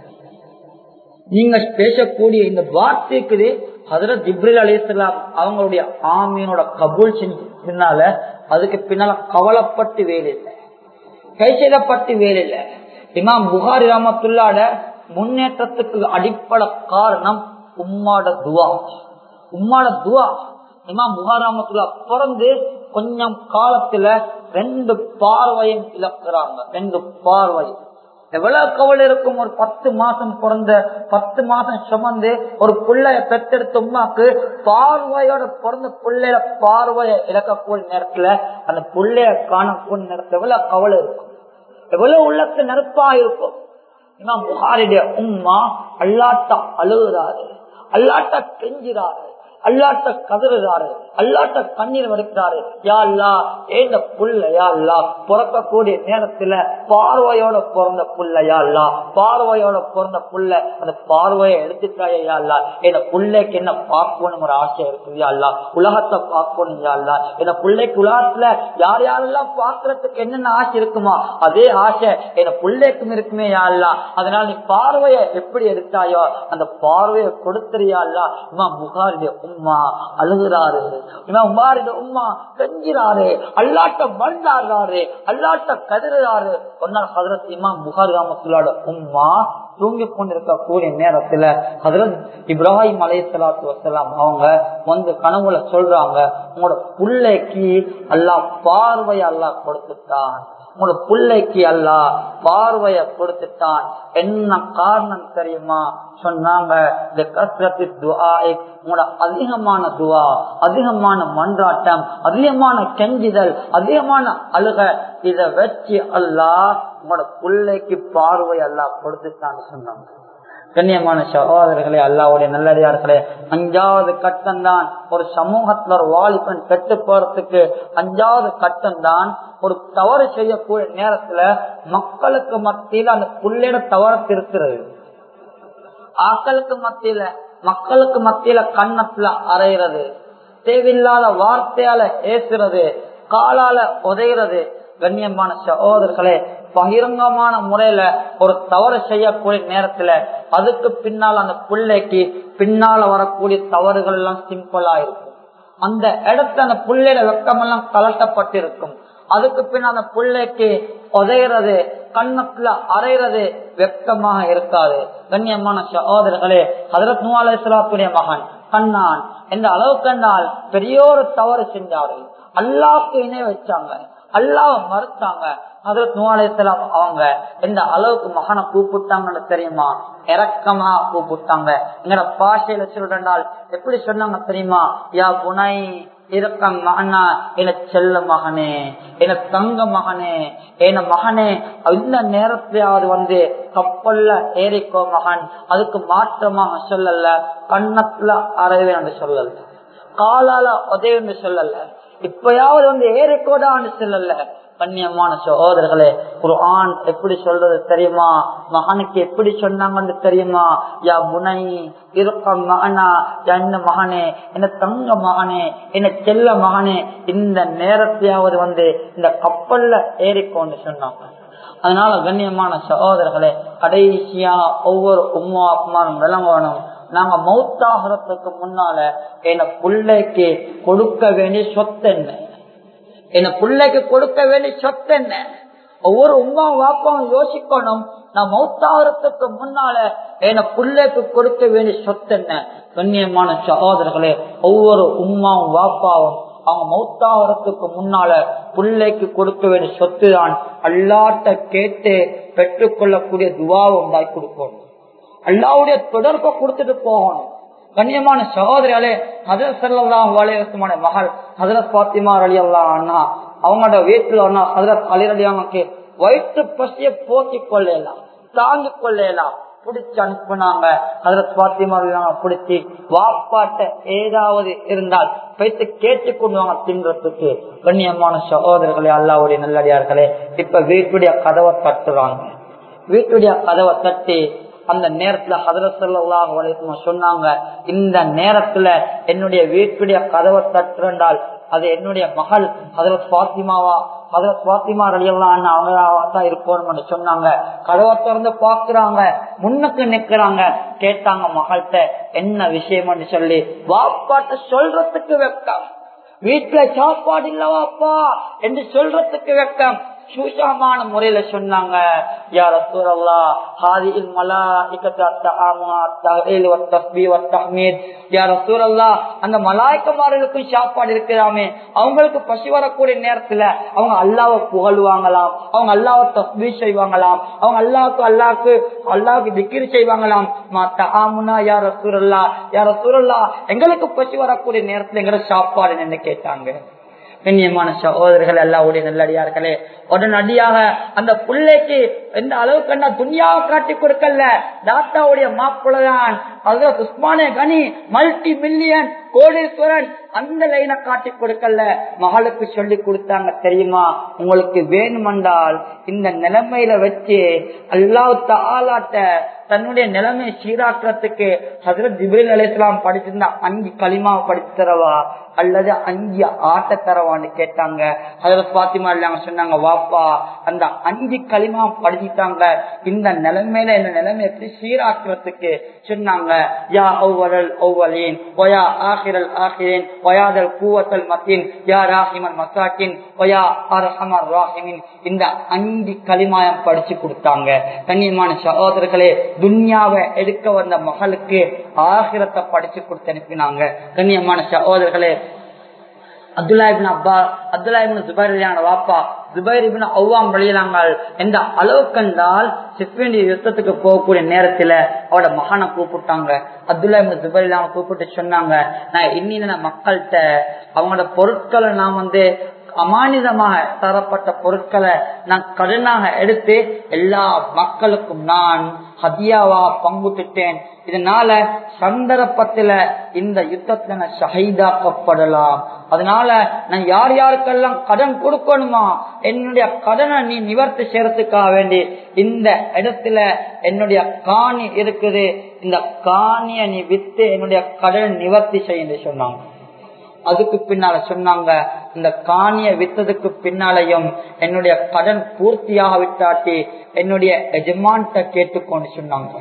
நீங்க பேசக்கூடிய இந்த வார்த்தைக்கு அதுல ஜிப்ரில் அலிஸ்லாம் அவங்களுடைய ஆமீனோட கபூல் செஞ்சு பின்னால அதுக்கு பின்னால கவலைப்பட்டு வேலை இல்லை கை செய்தப்பட்டு வேலை இல்லை இமாம் புகாரி ராமத்துள்ளாட முன்னேற்றத்துக்கு அடிப்படை காரணம் உம்மாட துவா உம்மாட துவா இமாம் புகாரி ராமத்துல்லா பிறந்து கொஞ்சம் காலத்துல ரெண்டு பார்வையும் இழக்கிறாங்க ரெண்டு பார்வையும் எவ்வளவு கவலை இருக்கும் ஒரு பத்து மாசம் பிறந்த பத்து மாசம் சுமந்து ஒரு பிள்ளைய பெற்றெடுத்த உமாக்கு பார்வையோட பிறந்த பிள்ளைய பார்வைய இழக்கக்கூடிய நேரத்துல அந்த பிள்ளைய காணக்கூடிய நேரத்துல எவ்வளவு கவலை இருக்கும் எவ்வளவு உள்ளத்து நெருப்பா இருக்கும் ஏன்னா புகாரிடைய உம்மா அல்லாட்ட அழுகுறாரு அல்லாட்ட கெஞ்சுறாரு அல்லாட்ட கதறுறாரு அல்லாட்ட கண்ணீர் வடிக்கிறாரு யா அல்லா ஏந்த புள்ள யா அல்லா பிறக்கக்கூடிய நேரத்துல பார்வையோட பிறந்த புள்ள யா அல்லா பார்வையோட பிறந்த புள்ள அந்த பார்வையை எடுத்துட்டாயா யா அல்லா என்ன பிள்ளைக்கு என்ன பார்க்கணும் ஒரு ஆசை இருக்குது யா அல்லா உலகத்தை பார்க்கணும் யா அல்லா என்ன பிள்ளைக்கு உலகத்துல யார் யாரெல்லாம் பார்க்கறதுக்கு என்னென்ன ஆசை இருக்குமா அதே ஆசை என்ன பிள்ளைக்கும் இருக்குமே யா அல்லா அதனால நீ பார்வையை எப்படி எடுத்தாயோ அந்த பார்வையை கொடுத்துறியா அல்லா இம்மா புகாரிடைய உம்மா அழுகுறாரு இவன் உமாரிட உம்மா கெஞ்சிறாரு அல்லாட்ட மண்டாடுறாரு அல்லாட்ட கதறாரு ஒன்னா ஹதரத் இமாம் புகார் ராமத்துலாட உம்மா தூங்கி கொண்டிருக்கக்கூடிய நேரத்துல ஹதரத் இப்ராஹிம் அலை சலாத்து வசலாம் அவங்க வந்து கனவுல சொல்றாங்க உங்களோட பிள்ளைக்கு அல்லா பார்வையை அல்லா கொடுத்துட்டான் உங்களோட பிள்ளைக்கு அல்லா பார்வைய கொடுத்துட்டான் என்ன காரணம் தெரியுமா சொன்னாங்க இந்த கஸ்ரத்து துஆஇ உங்களோட அதிகமான துவா அதிகமான மன்றாட்டம் அதிகமான கெஞ்சிதல் அதிகமான அழுக இத வச்சு அல்லா உங்களோட பிள்ளைக்கு பார்வை அல்லா கொடுத்துட்டான்னு சொன்னாங்க கண்ணியமான சகோதரர்களே அல்லாவுடைய நல்லடியார்களே அஞ்சாவது கட்டம் தான் ஒரு சமூகத்துல ஒரு வாலிபன் கெட்டு போறதுக்கு அஞ்சாவது கட்டம் தான் ஒரு தவறு செய்யக்கூடிய நேரத்துல மக்களுக்கு மத்தியில அந்த புள்ளையோட தவற திருத்துறது ஆக்களுக்கு மத்தியில மக்களுக்கு மத்தியில கண்ணத்துல அறையிறது தேவையில்லாத வார்த்தையால ஏசுறது காலால உதைகிறது கண்ணியமான சகோதரர்களே பகிரங்கமான முறையில ஒரு தவறு செய்யக்கூடிய நேரத்துல அதுக்கு பின்னால் அந்த பிள்ளைக்கு பின்னால வரக்கூடிய தவறுகள் எல்லாம் சிம்பிளா இருக்கும் அந்த இடத்துல அந்த பிள்ளையோட வெக்கமெல்லாம் கலட்டப்பட்டிருக்கும் அதுக்கு பின் அந்த பிள்ளைக்கு உதையிறது கண்ணத்துல அரைறது வெக்கமாக இருக்காது கண்ணியமான சகோதரர்களே ஹதரத் நூ அலையாத்துடைய மகன் கண்ணான் எந்த அளவு கண்டால் பெரியோரு தவறு செஞ்சாரு அல்லாவுக்கு இணை வச்சாங்க அல்லாவ மறுத்தாங்க ஹதரத் நூ அலையாம் அவங்க எந்த அளவுக்கு மகனை கூப்பிட்டாங்கன்னு தெரியுமா இறக்கமா கூப்பிட்டாங்க எங்கட பாஷையில சொல்றால் எப்படி சொன்னாங்க தெரியுமா யா புனை இருக்கம் மகனா என செல்ல மகனே என தங்க மகனே என மகனே இந்த நேரத்திலாவது வந்து கப்பல்ல ஏறிக்கோ மகன் அதுக்கு மாற்றமாக சொல்லல கண்ணத்துல அறைவே என்று சொல்லல காலால உதவி சொல்லல இப்பயாவது வந்து ஏறிக்கோடான்னு சொல்லல கண்ணியமான சகோதரர்களே ஒரு ஆண் எப்படி சொல்றது தெரியுமா மகனுக்கு எப்படி சொன்னாங்கன்னு தெரியுமா யா முனை இருக்க மகனா என்ன மகனே என்ன தங்க மகனே என்ன செல்ல மகனே இந்த நேரத்தையாவது வந்து இந்த கப்பல்ல ஏறிக்கோன்னு சொன்னாங்க அதனால கண்ணியமான சகோதரர்களே கடைசியா ஒவ்வொரு உம்மா அப்மானும் விளங்கணும் நாங்க மௌத்தாகிறதுக்கு முன்னால என்ன பிள்ளைக்கு கொடுக்க வேண்டிய சொத்து என்ன என்ன பிள்ளைக்கு கொடுக்க வேண்டிய சொத்து என்ன ஒவ்வொரு உமா வாப்பாவும் யோசிக்கணும் நான் மௌத்தாகிறதுக்கு முன்னால என்ன பிள்ளைக்கு கொடுக்க வேண்டிய சொத்து என்ன கண்ணியமான சகோதரர்களே ஒவ்வொரு உமாவும் வாப்பாவும் அவங்க மௌத்தாகிறதுக்கு முன்னால பிள்ளைக்கு கொடுக்க வேண்டிய சொத்து தான் அல்லாட்ட கேட்டு பெற்றுக்கொள்ளக்கூடிய துவாவை உண்டாக்கி கொடுக்கணும் அல்லாவுடைய தொடர்பை கொடுத்துட்டு போகணும் கண்ணியமான சகோதரிகளே ஹசரத் சல்லாம் வலையமான மகள் ஹசரத் பாத்திமா அலி அல்லா அண்ணா அவங்களோட வீட்டுல அண்ணா ஹசரத் அலி அலி அவங்களுக்கு வயிற்று பசிய போக்கிக் கொள்ளலாம் தாங்கிக் கொள்ளலாம் பிடிச்சு அனுப்புனாங்க ஹசரத் பாத்திமா பிடிச்சி வாப்பாட்ட ஏதாவது இருந்தால் போயிட்டு கேட்டு கொண்டுவாங்க தின்றதுக்கு கண்ணியமான சகோதரர்களே அல்லாவுடைய நல்லடியார்களே இப்ப வீட்டுடைய கதவை தட்டுறாங்க வீட்டுடைய கதவை தட்டி அந்த நேரத்துல ஹதரசல்லாஹ் சொன்னாங்க இந்த நேரத்துல என்னுடைய வீட்டுடைய கதவை தட்டுறால் அது என்னுடைய மகள் ஹதரத் பாத்திமாவா ஹதரத் பாத்திமா ரலியெல்லாம் அவங்க இருப்போம்னு சொன்னாங்க கதவை திறந்து பாக்குறாங்க முன்னுக்கு நிக்கிறாங்க கேட்டாங்க மகள்கிட்ட என்ன விஷயம்னு சொல்லி வாப்பாட்ட சொல்றதுக்கு வெக்கம் வீட்டுல சாப்பாடு இல்லவாப்பா என்று சொல்றதுக்கு வெக்கம் சூஷாமான முறையில சொன்னாங்க யார சூழல்லா ஹாதில் மலா யார சூழல்லா அந்த மலாய்க்கமார்களுக்கும் சாப்பாடு இருக்கிறாமே அவங்களுக்கு பசி வரக்கூடிய நேரத்துல அவங்க அல்லாவை புகழ்வாங்களாம் அவங்க அல்லாவை தஸ்பீ செய்வாங்களாம் அவங்க அல்லாவுக்கு அல்லாவுக்கு அல்லாவுக்கு திக்கிரி செய்வாங்களாம் ஆமுனா யார சூழல்லா யார சூழல்லா எங்களுக்கு பசி வரக்கூடிய நேரத்துல எங்களை சாப்பாடு என்ன கேட்டாங்க கண்ணியமான சகோதரர்கள் அல்லாவுடைய நல்லடியார்களே உடனடியாக அந்த பிள்ளைக்கு எந்த அளவுக்கு என்ன துணியாவை காட்டி கொடுக்கல தாத்தாவுடைய மாப்பிள்ளதான் அதுதான் உஸ்மானே கனி மல்டி மில்லியன் கோடீஸ்வரன் அந்த லைனை காட்டி கொடுக்கல மகளுக்கு சொல்லி கொடுத்தாங்க தெரியுமா உங்களுக்கு வேணுமென்றால் இந்த நிலைமையில வச்சு அல்லாஹ் தாலாட்ட தன்னுடைய நிலைமையை சீராக்கிறதுக்கு ஹசரத் ஜிபிரில் அலிஸ்லாம் படிச்சிருந்தா அஞ்சு களிமாவை படிச்சு தரவா அல்லது அஞ்சு ஆட்ட தரவான்னு கேட்டாங்க ஹசரத் பாத்திமா இல்லாம சொன்னாங்க வாப்பா அந்த அஞ்சு களிமா படிச்சுட்டாங்க இந்த நிலைமையில இந்த நிலைமை எப்படி சீராக்கிறதுக்கு சொன்னாங்க யா ஒவ்வொருள் ஒவ்வொலின் ஒயா ஆகிரல் ஆகிரேன் ஒயாதல் கூவத்தல் மத்தின் யா ராஹிமன் மசாக்கின் ஒயா அரஹமர் ராஹிமின் இந்த அஞ்சு களிமாயம் படிச்சு கொடுத்தாங்க கண்ணியமான சகோதரர்களே துன்யாவை எடுக்க வந்த மகளுக்கு ஆகிரத்தை படிச்சு கொடுத்து அனுப்பினாங்க கண்ணியமான சகோதரர்களே அப்துல்லாஹிபின் அப்பா அப்துல்லாஹிபின் ஜுபைரியான வாப்பா ஜுபைரிபின் அவ்வாம் வழியிலாங்கள் எந்த அளவுக்கு என்றால் சிப்பேண்டி யுத்தத்துக்கு போகக்கூடிய நேரத்துல அவட மகனை கூப்பிட்டாங்க அப்துல்லாஹிபின் ஜுபைரிலாம கூப்பிட்டு சொன்னாங்க நான் இன்னின மக்கள்கிட்ட அவங்களோட பொருட்களை நான் வந்து அமானிதமாக தரப்பட்ட பொருட்களை நான் கடனாக எடுத்து எல்லா மக்களுக்கும் நான் ஹதியாவா பங்குட்டுட்டேன் இதனால சந்தர்ப்பத்துல இந்த யுத்தத்துல நான் ஷஹீதாக்கப்படலாம் அதனால நான் யார் யாருக்கெல்லாம் கடன் கொடுக்கணுமா என்னுடைய கடனை நீ நிவர்த்தி செய்யறதுக்காக வேண்டி இந்த இடத்துல என்னுடைய காணி இருக்குது இந்த காணிய நீ வித்து என்னுடைய கடன் நிவர்த்தி செய்ய சொன்னாங்க அதுக்கு பின்னால சொன்னாங்க இந்த காணிய வித்ததுக்கு பின்னாலையும் என்னுடைய கடன் பூர்த்தியாக விட்டாட்டி என்னுடைய எஜமான்கிட்ட கேட்டுக்கொண்டு சொன்னாங்க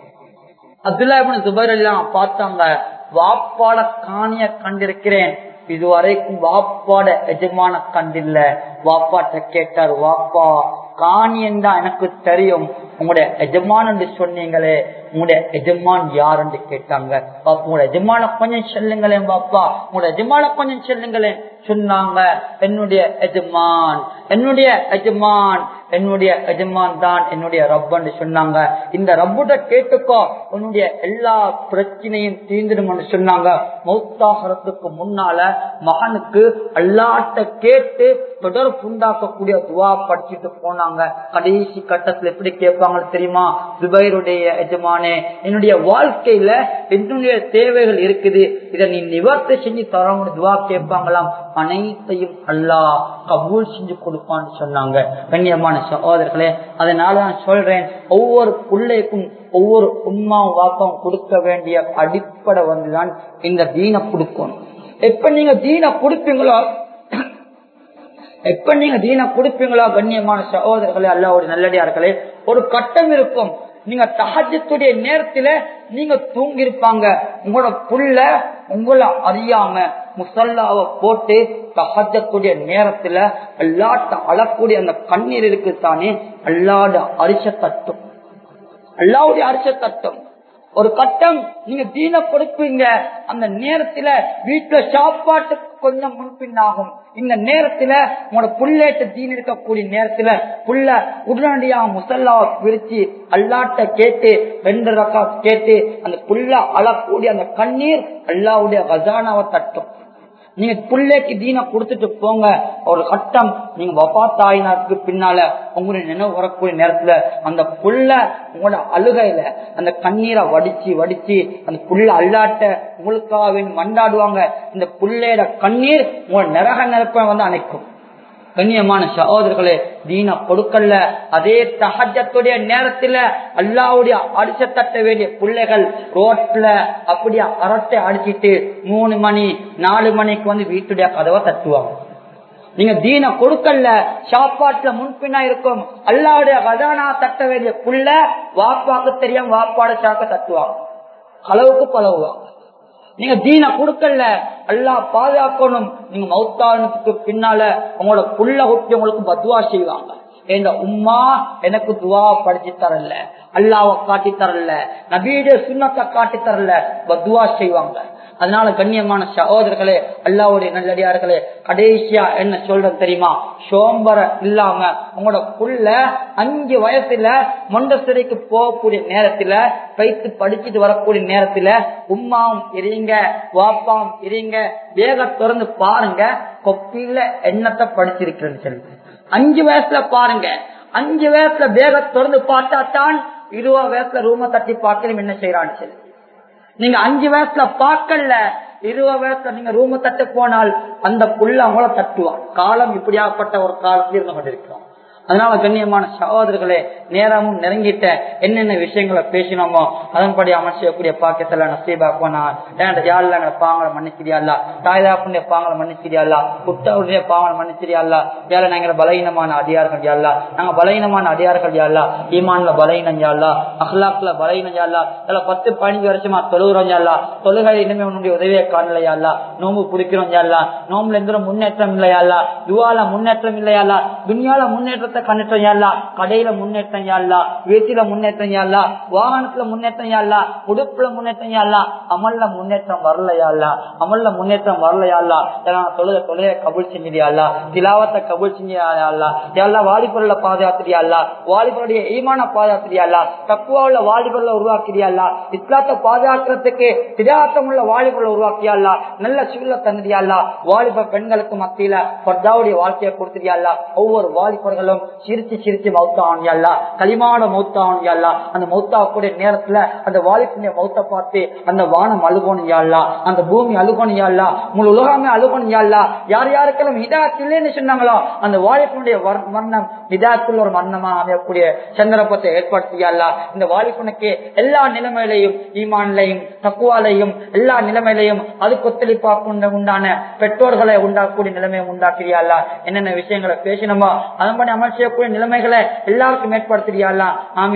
அப்துல்லாபின் துபர் எல்லாம் பார்த்தாங்க வாப்பாட காணிய கண்டிருக்கிறேன் இதுவரைக்கும் வாப்பாட எஜமான கண்டில்ல வாப்பாட்ட கேட்டார் வாப்பா காணியன் தான் எனக்கு தெரியும் உங்களுடைய எஜமான் என்று சொன்னீங்களே உங்களுடைய எஜமான் யார் என்று கேட்டாங்க உங்களோட எஜமான கொஞ்சம் சொல்லுங்களேன் பாப்பா உங்களோட எஜமான கொஞ்சம் சொல்லுங்களேன் சொன்னாங்க என்னுடைய எஜமான் என்னுடைய எஜமான் என்னுடைய எஜமான் தான் என்னுடைய ரப்பன்னு சொன்னாங்க இந்த ரப்புட கேட்டுக்கோ உன்னுடைய எல்லா பிரச்சனையும் தீர்ந்துடும்னு சொன்னாங்க மௌத்தாகிறதுக்கு முன்னால மகனுக்கு அல்லாட்ட கேட்டு தொடர்பு உண்டாக்கக்கூடிய துவா படிச்சுட்டு போனாங்க கடைசி கட்டத்துல எப்படி கேட்பாங்க தெரியுமா துபைருடைய எஜமானே என்னுடைய வாழ்க்கையில என்னுடைய தேவைகள் இருக்குது இதை நீ நிவர்த்தி செஞ்சு தரணும் துவா கேட்பாங்களாம் அனைத்தையும் அல்லா கபூல் செஞ்சு கொடுப்பான்னு சொன்னாங்க கண்ணியமான சகோதரர்களே அதனால நான் சொல்றேன் ஒவ்வொரு பிள்ளைக்கும் ஒவ்வொரு உண்மாவும் வாப்பாவும் கொடுக்க வேண்டிய அடிப்படை வந்துதான் இந்த தீனை கொடுக்கணும் எப்ப நீங்க தீனை கொடுப்பீங்களோ எப்ப நீங்க தீன கொடுப்பீங்களோ கண்ணியமான சகோதரர்களே அல்லாவுடைய நல்லடியார்களே ஒரு கட்டம் இருக்கும் நீங்க தகஜத்துடைய நேரத்துல நீங்க தூங்கி இருப்பாங்க உங்களோட புள்ள உங்களை அறியாம முசல்லாவை போட்டு தகஜக்கூடிய நேரத்துல அல்லாட்ட அழக்கூடிய அந்த கண்ணீர் இருக்கு தானே அல்லாட அரிச தட்டும் அல்லாவுடைய அரிச தட்டும் ஒரு கட்டம் நீங்க தீன கொடுப்பீங்க அந்த நேரத்துல வீட்டுல சாப்பாட்டுக்கு கொஞ்சம் முன்பின்னாகும் இந்த நேரத்துல உங்களோட புள்ளேட்ட தீன் இருக்கக்கூடிய நேரத்துல புள்ள உடனடியா முசல்லாவை பிரிச்சு அல்லாட்ட கேட்டு ரெண்டு ரக்கா கேட்டு அந்த புள்ள அழக்கூடிய அந்த கண்ணீர் அல்லாவுடைய கஜானாவை தட்டும் நீங்க பிள்ளைக்கு தீன கொடுத்துட்டு போங்க ஒரு கட்டம் நீங்க வபாத்தாயினாருக்கு பின்னால உங்களுடைய நினைவு வரக்கூடிய நேரத்துல அந்த புள்ள உங்களோட அழுகையில அந்த கண்ணீரை வடிச்சு வடிச்சு அந்த புள்ள அல்லாட்ட உங்களுக்காக மண்டாடுவாங்க இந்த புள்ளையோட கண்ணீர் உங்களோட நரக நெருப்ப வந்து அணைக்கும் கண்ணியமான சகோதரர்களே தீன கொடுக்கல அதே தகஜத்துடைய நேரத்துல அல்லாவுடைய அடிச்ச தட்ட வேண்டிய பிள்ளைகள் ரோட்ல அப்படியே அரட்டை அடிச்சிட்டு மூணு மணி நாலு மணிக்கு வந்து வீட்டுடைய கதவை தட்டுவாங்க நீங்க தீன கொடுக்கல சாப்பாட்டுல முன்பின்னா இருக்கும் அல்லாவுடைய கதானா தட்ட வேண்டிய புள்ள வாப்பாக்கு தெரியாம வாப்பாட சாக்க தட்டுவாங்க களவுக்கு பழகுவாங்க நீங்க தீன கொடுக்கல அல்லா பாதுகாக்கணும் நீங்க மௌத்தானத்துக்கு பின்னால உங்களோட புள்ள ஒட்டி உங்களுக்கு பத்வா செய்வாங்க எங்க உம்மா எனக்கு துவா படிச்சு தரல அல்லாவை காட்டி தரல நபீட சுண்ணத்தை காட்டி தரல பத்வா செய்வாங்க அதனால கண்ணியமான சகோதரர்களே அல்லாவுடைய நல்லடியார்களே கடைசியா என்ன சொல்றது தெரியுமா சோம்பர இல்லாம உங்களோட புள்ள அஞ்சு வயசுல மொண்டசிறைக்கு போகக்கூடிய நேரத்துல பைத்து படிச்சுட்டு வரக்கூடிய நேரத்துல உம்மாவும் இருங்க வாப்பாவும் இருங்க வேக திறந்து பாருங்க கொப்பில எண்ணத்தை படிச்சிருக்கிறேன்னு சொல்லி அஞ்சு வயசுல பாருங்க அஞ்சு வயசுல வேக திறந்து பார்த்தா தான் இருபது வயசுல ரூம தட்டி பார்க்கணும் என்ன செய்யறான்னு சொல்லி நீங்க அஞ்சு வயசுல பார்க்கல இருபது வயசுல நீங்க ரூம தட்டு போனால் அந்த புள்ள அவங்கள தட்டுவான் காலம் இப்படியாப்பட்ட ஒரு காலத்தில் இருந்து கொண்டிருக்கிறோம் அதனால கண்ணியமான சகோதரர்களே நேரமும் நெருங்கிட்ட என்னென்ன விஷயங்களை பேசினோமோ அதன்படி அமைச்சக்கூடிய பாக்கியத்துல நசீபாக்குவனா யாழ்ல எங்களை பாங்களை மன்னிச்சிரியாள்லா தாய்தாப்புடைய பாங்களை மன்னிச்சிரியாள்லா குட்டவுடைய பாங்களை மன்னிச்சிரியாள்லா வேலை நாங்கள் பலகீனமான அதிகாரிகள் யாழ்லா நாங்க பலகீனமான அதிகாரிகள் யாழ்லா ஈமான்ல பலகீனம் யாழ்லா அஹ்லாக்ல பலகீனம் யாழ்லா இதுல பத்து பதினஞ்சு வருஷமா தொழுகிறோம் யாழ்லா தொழுகை இனிமே உன்னுடைய உதவியை காணலையாள்லா நோம்பு பிடிக்கிறோம் யாழ்லா நோம்புல எந்த முன்னேற்றம் இல்லையாள்லா துவால முன்னேற்றம் இல்லையாளா துனியால முன்னேற்றத்தை கண்டுட்டோம் யாழ்லா கடையில முன்னேற்றம் யாழ்லா வீட்டில முன்னேற்றம் யாழ்லா வாகனத்துல முன்னேற்றம் யாழ்லா உடுப்புல முன்னேற்றம் யாழ்லா அமல்ல முன்னேற்றம் வரலையாள்லா அமல்ல முன்னேற்றம் வரலையாள்லா தொழுத தொலைய கபுல் செஞ்சிடியாள்லா திலாவத்தை கபுல் செஞ்சியாள்லா யாழ்லா வாலிபொருள பாதுகாத்துறியாள்லா வாலிபருடைய ஈமான பாதுகாத்துறியாள்லா தக்குவாவுள்ள வாலிபொருளை உருவாக்கிறியாள்லா இஸ்லாத்தை பாதுகாக்கிறதுக்கு திடாத்தம் உள்ள வாலிபொருளை உருவாக்கியாள்லா நல்ல சூழல தந்துடியாள்லா வாலிப பெண்களுக்கு மத்தியில பர்தாவுடைய வாழ்க்கையை கொடுத்துறியாள்லா ஒவ்வொரு வாலிபர்களும் சிரிச்சு சிரிச்சு மௌத்தாவன் யாழ்லா களிமான மௌத்தாவன் யாழ்லா அந்த மௌத்தாக்கூடிய நேரத்துல அந்த வாலிப்புடைய மௌத்த பார்த்து அந்த வானம் அழுகணும் யாழ்லா அந்த பூமி அழுகணும் யாழ்லா முழு உலகமே அழுகணும் யாழ்லா யார் யாருக்கெல்லாம் ஹிதாயத் இல்லைன்னு சொன்னாங்களோ அந்த வாலிப்புடைய மரணம் ஹிதாயத்தில் ஒரு மரணமா அமையக்கூடிய சந்தர்ப்பத்தை ஏற்படுத்தியாள்லா இந்த வாலிப்புனுக்கு எல்லா நிலைமையிலையும் ஈமான்லையும் தக்குவாலையும் எல்லா நிலைமையிலையும் அது கொத்தளிப்பாக்கு உண்டான பெற்றோர்களை உண்டாக்கக்கூடிய நிலைமையை உண்டாக்கிறியாள்லா என்னென்ன விஷயங்களை பேசினோமோ அதன்படி அமல் செய்யக்கூடிய நிலைமைகளை எல்லாருக்கும் ஏற்படுத்துறியாள்லாம் ஆமீன்